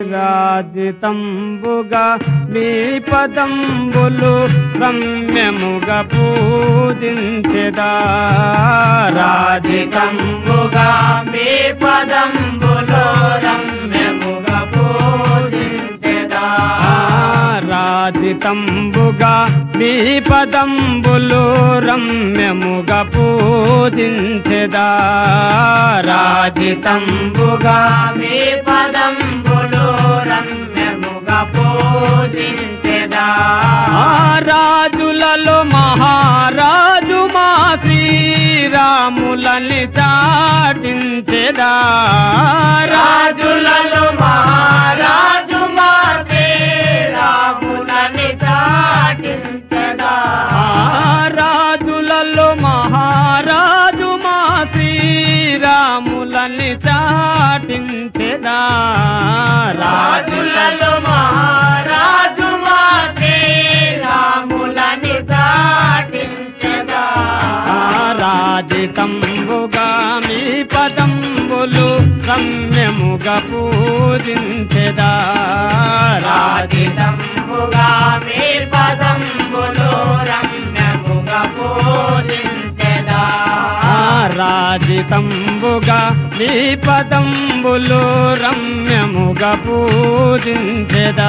రాజితంబుగా మీ పదంబులు రమ్యముగా పూజించెదా రాజికంబుగా మీ పదంబులో రమ్యముగా పూజించెదా రాజితంబుగా మీ పదంబులు రమ్యముగా పూజించెదా రాజితంబుగా మీ పదంబులో రమ్యముగా పూజించెదా ఆ రాజులలో మహారాజు మా శ్రీరాములని చాటించెదా రాజులలో మహారాజు మాతే రాములని చాటించదా ఆ రాజులలో మహారాజు మా శ్రీరాములని చాటించెదా రాజులలో మహారాజు మాతే రాములని చాటించదా రాజితంబుగా మీ పదంబులు రమ్యముగా పూజించెదా రాజితంబుగా మీ పదంబులో రమ్యముగా పూజించెదా రాజితంబుగా మీ పదంబులు రమ్యముగా పూజించెదా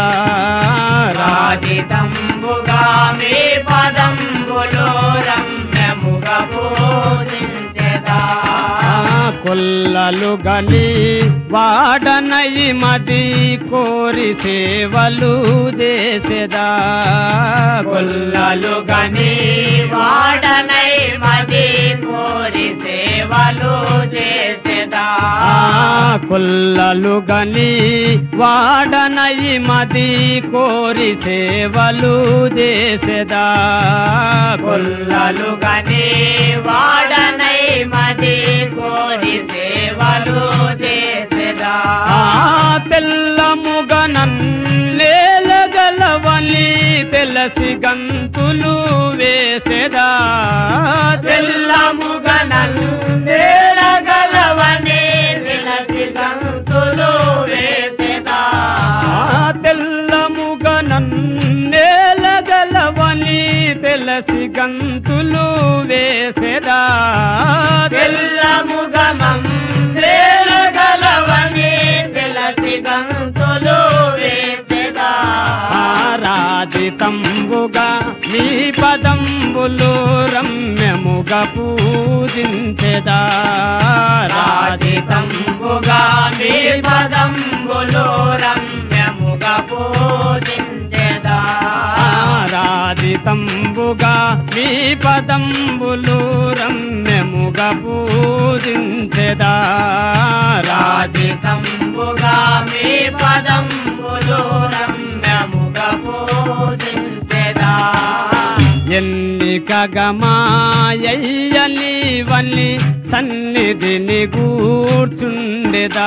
రాజితంబుగా మీ పదంబులో రమ్యముగా పూజించెదా కొల్లలు గలి వాడనయి మది కోరి సేవలు చేసేదా కొల్లలు గని వాడనై మది కోరి సేవలు చేసేదా ఆ కొల్లలు గని వాడనయి మది కోరి సేవలు చేసేదా కొల్లలు గని వాడనై మది కోరి సేవలు చేసేదా ఆ తెల్లముగ నన్నేలగలవలి తెలసి గంతులు వేసేదా తెల్లముగనల్ నేలగలవని విలసి గంతులు వేసేదా ఆ తెల్లముగ నన్నేలగలవలి తెలసి గంతులు వేసేదా తెల్లముగమం నేలగలవని విలసి గంతులు వేసేదా ఆరాధితంబుగా మీ పదంబులు రమ్యముగా పూజించెదా రాజితంబుగా మీ పదంబులు రమ్యముగా పూజించెదా ఆరాధితంబుగా మీ పదంబులు రమ్యముగా పూజించెదా రాజితంబుగా మీ పదంబులు రమ్యముగా పూజించెదా ఎన్నికగమాయని వల్లి సన్నిధిని కూర్చుండెదా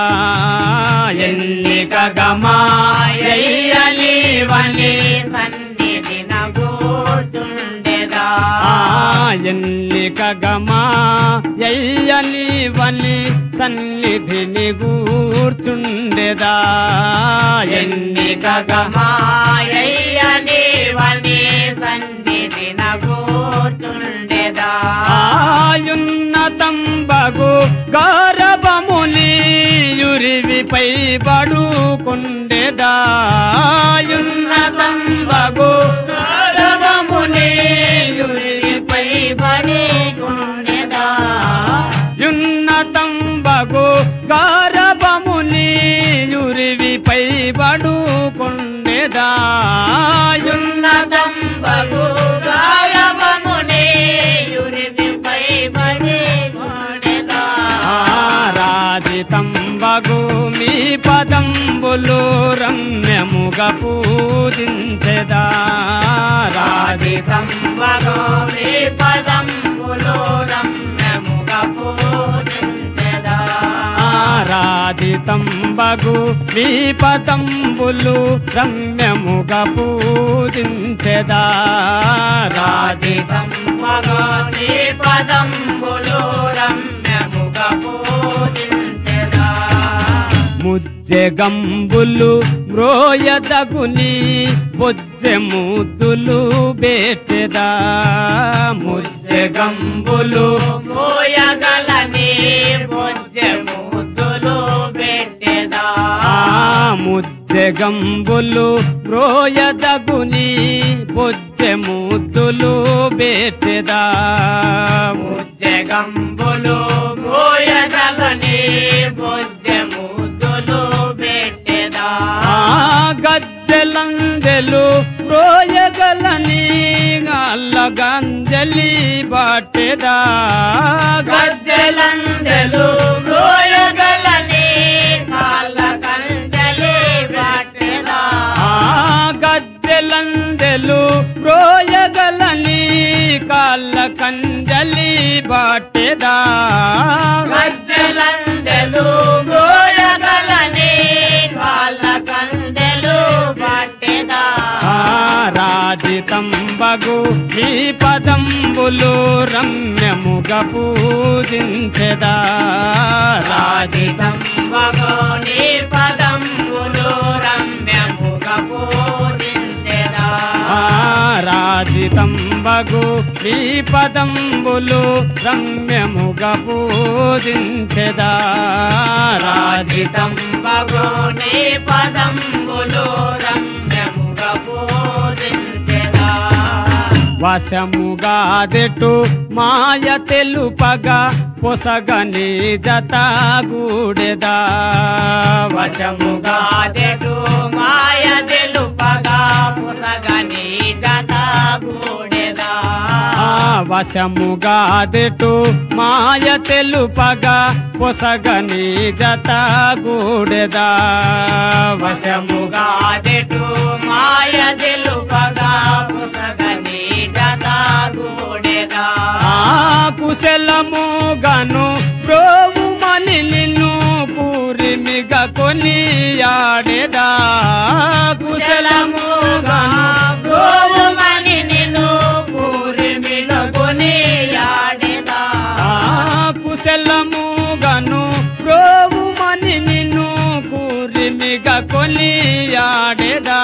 ఎన్నికగమాయని వని సన్నిధిన కూర్చుండెదా ఎన్నికగమా ఎయ్యని వల్లి సన్నిధిని కూర్చుండెదా ఎన్నికగమాయని వని సన్నిధిన కూర్చుండెదా ఆయున్నతంబగు గౌరవముని యురివిపై బడుకుండెదా ఉన్నతంబగు గౌరవముని యురిపై బడి గుండెదా యున్నతంబగు గౌరవముని యురివిపై బడుకుండెదా ఉన్నతంబగు గౌరవముని యురిపై బడి గుండెదా ఆరాధితంబగు మీ పదంబులు రమ్యముగా పూజించెదా రాజితంబగు మీ పదంబులు రమ్యముగా పూజించెదా ఆరాధితంబగు మీ పదంబులు రమ్యముగా పూజించెదా రాజితంబగు మీ పదంబులు రమ్యముగా పూజించెదా ముద్దు ముజ్జెగంబులు మ్రోయదగుని బొజ్జె ముద్దులు బేటెదా ముజ్జెగంబులు మోయగలని బొజ్జె ముద్దులు పెట్టెదా ఆ ముజ్జెగంబులు మ్రోయదగుని బొజ్జె ముద్దులు బేటెదా ముజ్జెగంబులు మోయగలని బొజ్జె ముద్దులు పెట్టెదా ఆ గజ్జెలందెలు రోయగలని అల్లగంజలి బాటెదా గజ్జలందెలు మోయగలని కాళ్ళ కంజలి పెట్టెదా ఆ గజ్జెలందెలు రోయగలని కాళ్ళ కంజలి బాటెదా గజ్జలందెలు మోయగలని కాళ్ళ కందెలు పట్టెదా ఆ రాజితంబగు ఈ పదంబులు రమ్యముగ పూజించెదా రాజితం రాజితంబగోని పదంబులు రమ్యముగ పూజించెదా ఆ రాజితంబగు ఈ పదంబులు రమ్యముగ పూజించెదా రాజితం రాజితంబగోని పదంబులు రమ్యముగ పూజించెదా వశముగాదెటు మాయ తెలుపగా పొసగని జతగూడెదా వశముగా గాదెడు మాయ తెలుపగా పుసగని జత గూడెదా ఆ వశముగాదెటు మాయ తెలుపగా పొసగని జతగూడెదా వశముగా గాదెడు మాయ తెలుపగా పుసగని జత గూడెదా ఆ కుశలము గను ప్రోవు మని నిన్ను పూరిమిగ కొని ఆడెదా కుశలము గను గోవుమని నిన్ను పూరిమిలో కొని ఆడెదా ఆ కుశలము గను ప్రోవు మని నిన్ను పూరిమిగ కొని ఆడెదా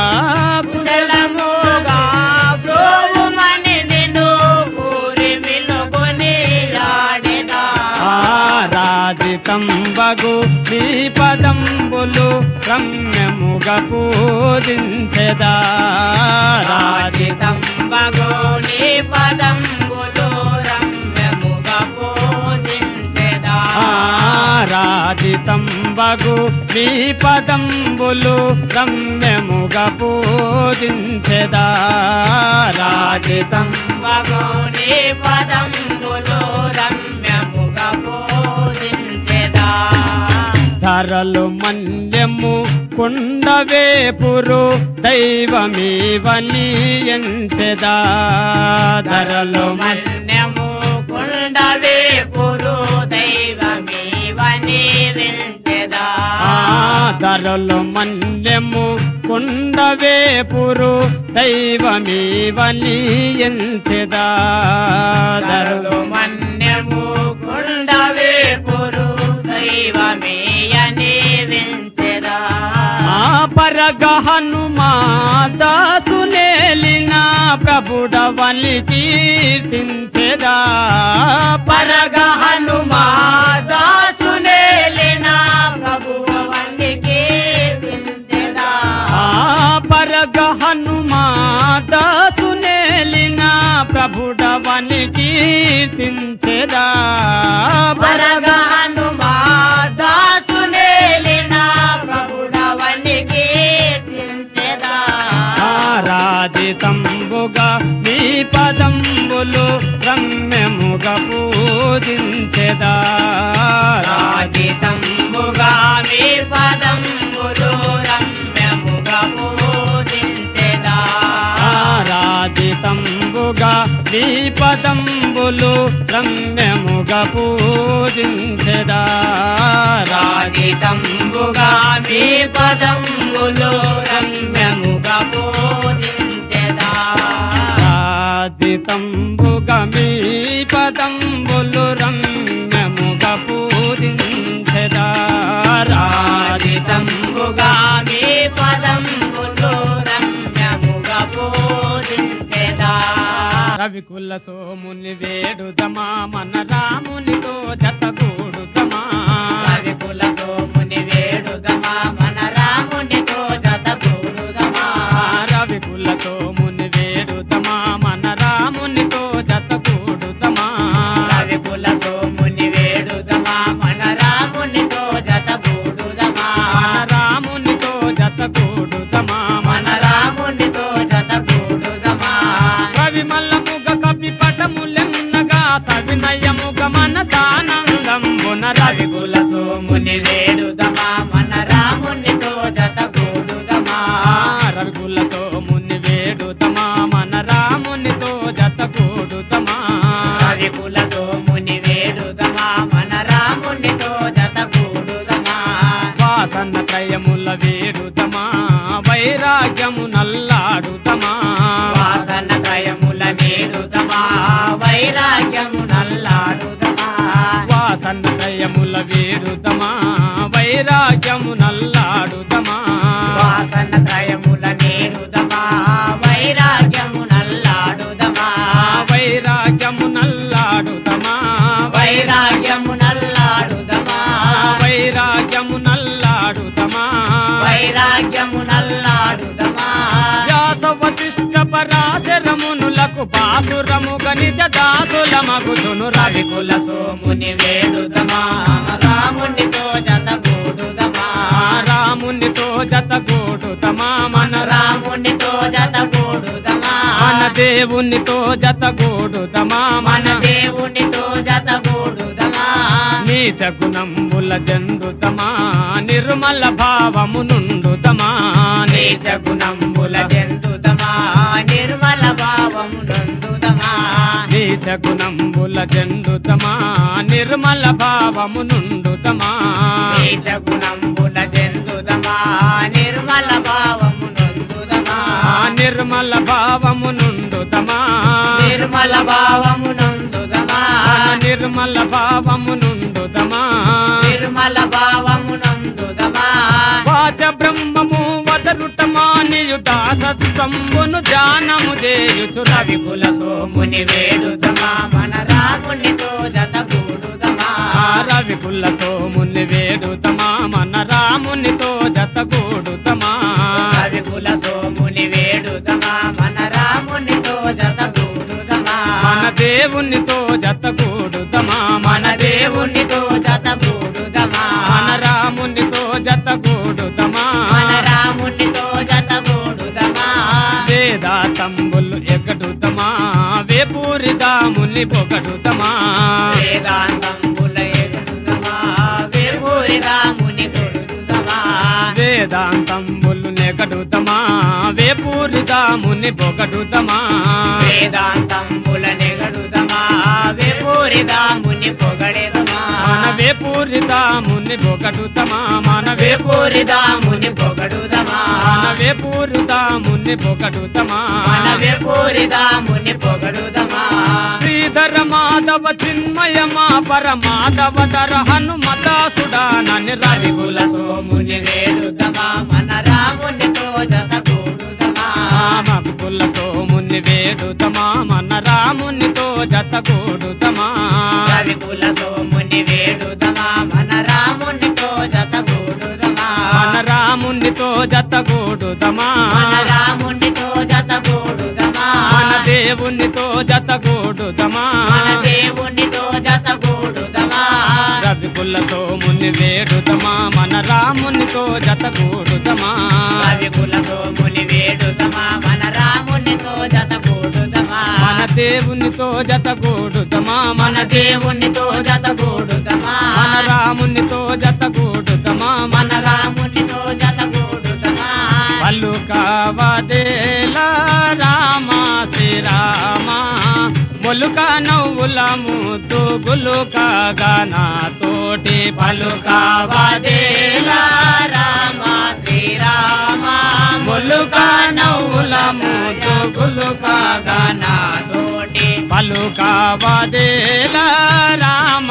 కుశలముగా గోవుమని నిన్ను పూరిమిలో కొని ఆడెదా ఆ రాజితంబగు నీ పదంబులు రమ్యముగ పూజించెదా రాజితం రాజితంబగోని పదంబులు రమ్యముగ పూజించెదా ఆ రాజితంబగు నీ పదంబులు రమ్యముగ పూజించెదా రాజితం రాజితంబగోని పదంబులు రమ్యముగ పూజించెదా ధరలు మన్యము కుండవేపురు దైవమీవని ఎంచెదా ధరలు మన్- మన్యము కుండవే పురు దైవమీవని వించెదా ఆ ధరలు మన్యము కుండవేపురు దైవమీవని ఎంచెదా ధరలు ధరలు మన్యము కుండవే పురు దైవమీయని వించెదా ఆ పరగ హనుమా దాసునేలిన ప్రభుడవని కీర్తించెదా పరగ హనుమా దాసునేలిన ప్రభువనికి వించెదా ఆ పరగ హనుమా దాసునేలిన ప్రభుడవని కీర్తించెదా పరగ హనుమా దాసునేలిన ప్రభుడవనికి వించెదా ఆరాధితంబుగా నీ పదంబులు రమ్యముగ పూజించెదా రాజితంబుగా మీ పదంబులు రమ్యముగ పూజించెదా ఆరాధితంబుగా నీ పదంబులు రమ్యముగ పూజించెదా రాజితంబుగా మీ పదంబులు రమ్యముగ పూజించెదా రాధితంబుగా మీ పదంబులు రమ్యముగ పూజించెదా రాధిత పదంబులు రమ్యముగా పూజించెదా రవికుల సోముని వేడుదమా మన రామునితో జతగూడుదమా కవికుల సోముని వేడుదమా మన రామునితో జతగూడుదమా రవికుల సోముని వేడుదమా మన రామునితో జతగూడుదమా కవికుల సోముని వేడుదమా మన రామునితో జతగూడుదమా మన రామునితో జతగూడుదమా మన రామునితో జతగూడుదమా కవి మల్లముగ కవి పటములెన్నగా సవినయముగ మనసానందంబున కవికుల సోముని వేడుదమా మన రామునితో జతగూడుదమా రవికుల సోముని వేడుదమా మన రామునితో జతగూడుదమా కవికుల సోముని వేడుదమా మన రామునితో జతగూడుదమా వాసన త్రయముల వేడుదమా వైరాగ్యము నల్లాడుదమా వాసన త్రయముల వేడుదమా వైరాగ్యము నల్లాడుదమా వాసన త్రయముల వేడుదమా వైరాగ్యము నల్లాడుదమా వాసన త్రయముల వేడుదమా వైరాగ్యము నల్లాడుదమా వైరాగ్యము నల్లాడుదమా వైరాగ్యము నల్లాడుదమా వైరాగ్యము నల్లాడుదమా వైరాగ్యము నల్లాడుదమా వ్యాస వశిష్ట పరాశరమునులకు బాసురము గణిత దాసుల మగుదును రవికుల సోముని వేడుదమా రామునితో జతగూడుదమా రామునితో జతగూడుదమా మన రామునితో జతగూడుదమా మన దేవునితో జతగూడుదమా మన మన దేవునితో జతగూడుదమా నీచ గుణంబుల జందుతమా నిర్మల భావము నుండుతమా నీచ గుణంబుల జంతుదమా నిర్మల భావము నందుదమా నీచ గుణంబుల జందుతమా నిర్మల భావము నుండుతమా నీచ గుణంబుల జంతుదమా నిర్మల భావము నందుదమా నిర్మల భావము నుండుతమా నిర్మల భావము నందుదమా నిర్మల భావము నుండుతమా నిర్మల భావము నందుదమా వాచ బ్రహ్మము వదరుటమా నియుట సత్సంబును ధ్యానము చేయుచు రవి రవికుల సోముని వేడుదమా మన రామునితో జతగూడుదమా రవి కుల్ల సోముని వేడుతమా మన రామునితో జతగూడుతమా రవికుల సోముని వేడుదమా మన రామునితో జతగూడుదమా మన దేవునితో జతగూడుతమా మన మన దేవునితో జతగూడుదమా మన రామునితో జతగూడుతమా మన రామునితో జతగూడుదమా వేదా తంబులు ఎగడుతమా వేపూరి దాముని పొగడుతమా వేదాంతంబుల ఎగుడుదమా వేపూరిగా ముని కొడుదమా వేదాంతంబులు నెగడుతమా వేపూరి దాముని పొగడుతమా వేదాంతంబుల నెగడుదమా వేపూరిగా ముని పొగడెదమా మన వేపూరి దాముని పొగడుతమా మన వేపూరిగా ముని పొగడుదమా మన వేపూరి దాముని పొగడుతమా మన వేపూరిగా ముని పొగడుదమా శ్రీధర మాధవ చిన్మయమా పరమాధవ ధర హనుమదాసుడా నని రవికుల రవికుల సోముని వేడుదమా మన రామునితో జతగూడుదమా మగుల సోముని వేడుతమా మన రామునితో జతగూడుతమా రవికుల సోముని వేడుదమా మన రామునితో జతగూడుదమా మన రామునితో జతగూడుదమా మన రామునితో జతగూడుదమా మన దేవునితో జతగూడుదమా మన దేవునితో జతగూడుదమా రవికుల సోముని వేడుదమా మన రామునితో జతగూడుదమా రవికుల సోముని వేడుదమా మన రామునితో జతగూడుదమా మన దేవునితో జతగూడుదమా మన మన దేవునితో జతగూడుదమా మన రామునితో జతగూడుదమా మన మన రామునితో జతగూడుదమా పల్లు కావదేలా రామ శ్రీరామ మొలుక నవ్వుల ముద్దు గులుక గానా తోటి పలు కావదేలా రామ శ్రీరామ మొలుక నవ్వుల ముద్దు గులుక గానా తోటి పలు కావదేలా రామ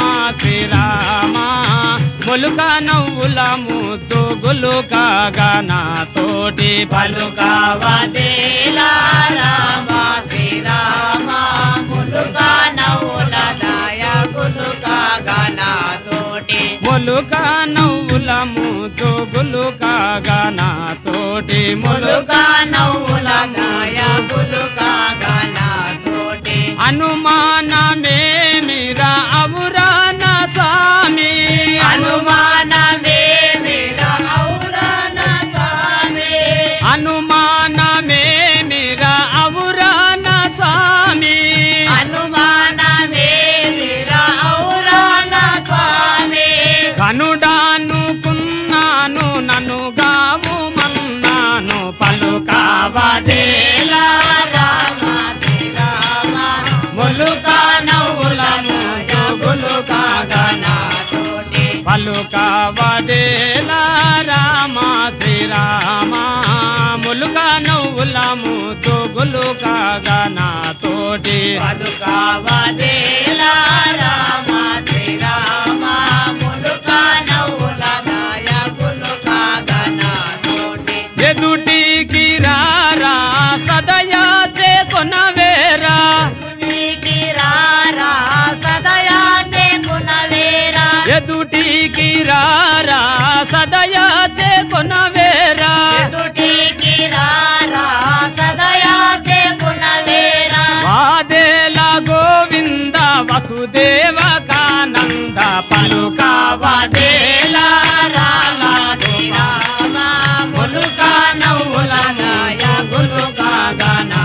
శ్రీరామ మొలుక నవ్వుల ముద్దు గులుక గానా తోటి తోటి పలుకవదేలా రామ శ్రీరామ ములుక నవ్వుల దాయకులుక గణతోటి మొలుక నవ్వులము తోగులు కాగా నా తోటి ములుక మొలుక నవ్వుల దాయకులుక గణతోటి అనుమానమేమిరా అవురా నా స్వామి అనుమానమే మీద ఔరణ స్వామి అనుమానమేమిరా అవురా నా స్వామి అనుమానమే మీద ఔరణ స్వామి కనుడానుకున్నాను నన్ను గావు మన్నాను పలుకావదేలా రామ శ్రీరామ మొలుక నవ్వులము జోగులు కాగనాతోటి పలుకావదేలా రామ శ్రీరామ ములుక నవ్వులము జోగులు కాగనాతోటి పలుకవదేలా రామ శ్రీరామ ములుక నవ్వుల దాయకులుక గణతోటి ఎదుటికి రారా సదయా చేకొనవేరా నీకి రారా సదయా గుణవేరా ఎదుటికి రారా సదయా చేకొనవేరా ఎదుటికి రారా సదయా గుణవేరా వాదేల గోవింద వసుదేవ కానంద పలుకావదేల రామ రామ ములుక నవ్వులనాయ గులుక గనా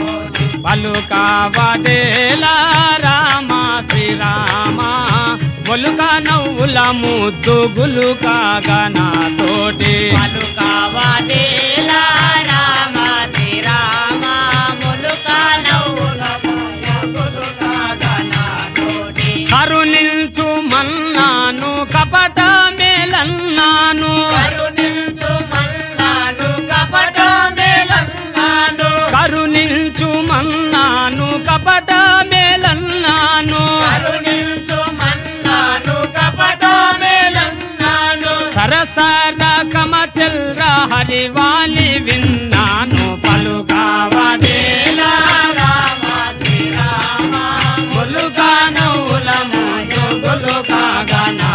పలుకావదేల రామ శ్రీరామ ములుక నవ్వుల ముద్దు గులుక గనా తోటి పలుకవదేలా రామ శ్రీరామ ములుక నవ్వుల దాయకులుక గణతోటి కరుణించు మన్నాను కపట మేలన్నాను కరుణించు మన్నాను కపట మేలన్నాను కరుణించు మన్నాను కపట మేలన్నాను కరుణించు మన్నాను కపట మేలన్నాను సరసర కమచెల్ర హరివాలి విన్నాను పలుకావదేలా రామ శ్రీరామ ములుగా నవ్వులము జోగులుగా గనా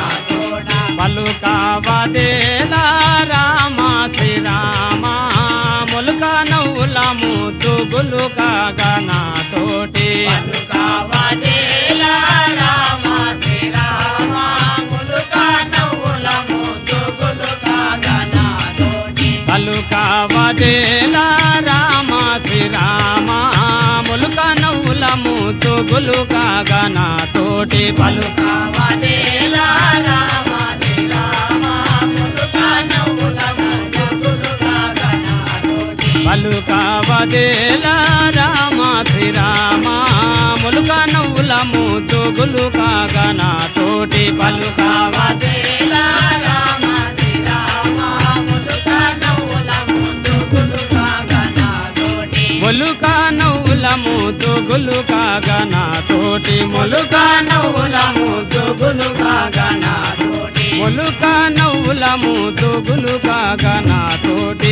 పలుకావదేలా రామ శ్రీరామ ములుక నవ్వులము జోగులుగా గనా తోటి పలుకవదేలా రామ శ్రీరామ ములుక నవ్వుల ముద్దుగులుక గణతోటి పలుకావదేలా రామ శ్రీరామ ములుక నవ్వులము జోగులుగా గనా తోటి పలుక పలుకవదేలా రామ శ్రీరామ ములుక నవ్వుల ముద్దుగులుక గణతోటి పలుకావదేలా రామ శ్రీరామ ములుక నవ్వులము జోగులుగా గనా తోటి పలుకావ పలుకవదేలా రామ శ్రీరామ ములుక నవ్వుల ముద్దుగులుక గణతోటి ములుక నవ్వులము జోగులుగా గనా తోటి ములుక నవ్వులము జోగులుగా గనా తోటి ములుక నవ్వులము జోగులుగా గనా తోటి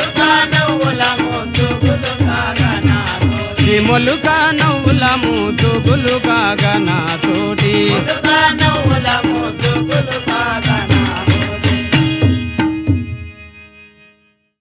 ఈ ములుక నవ్వులము జోగులుగా గనా తోటి నవ్వులము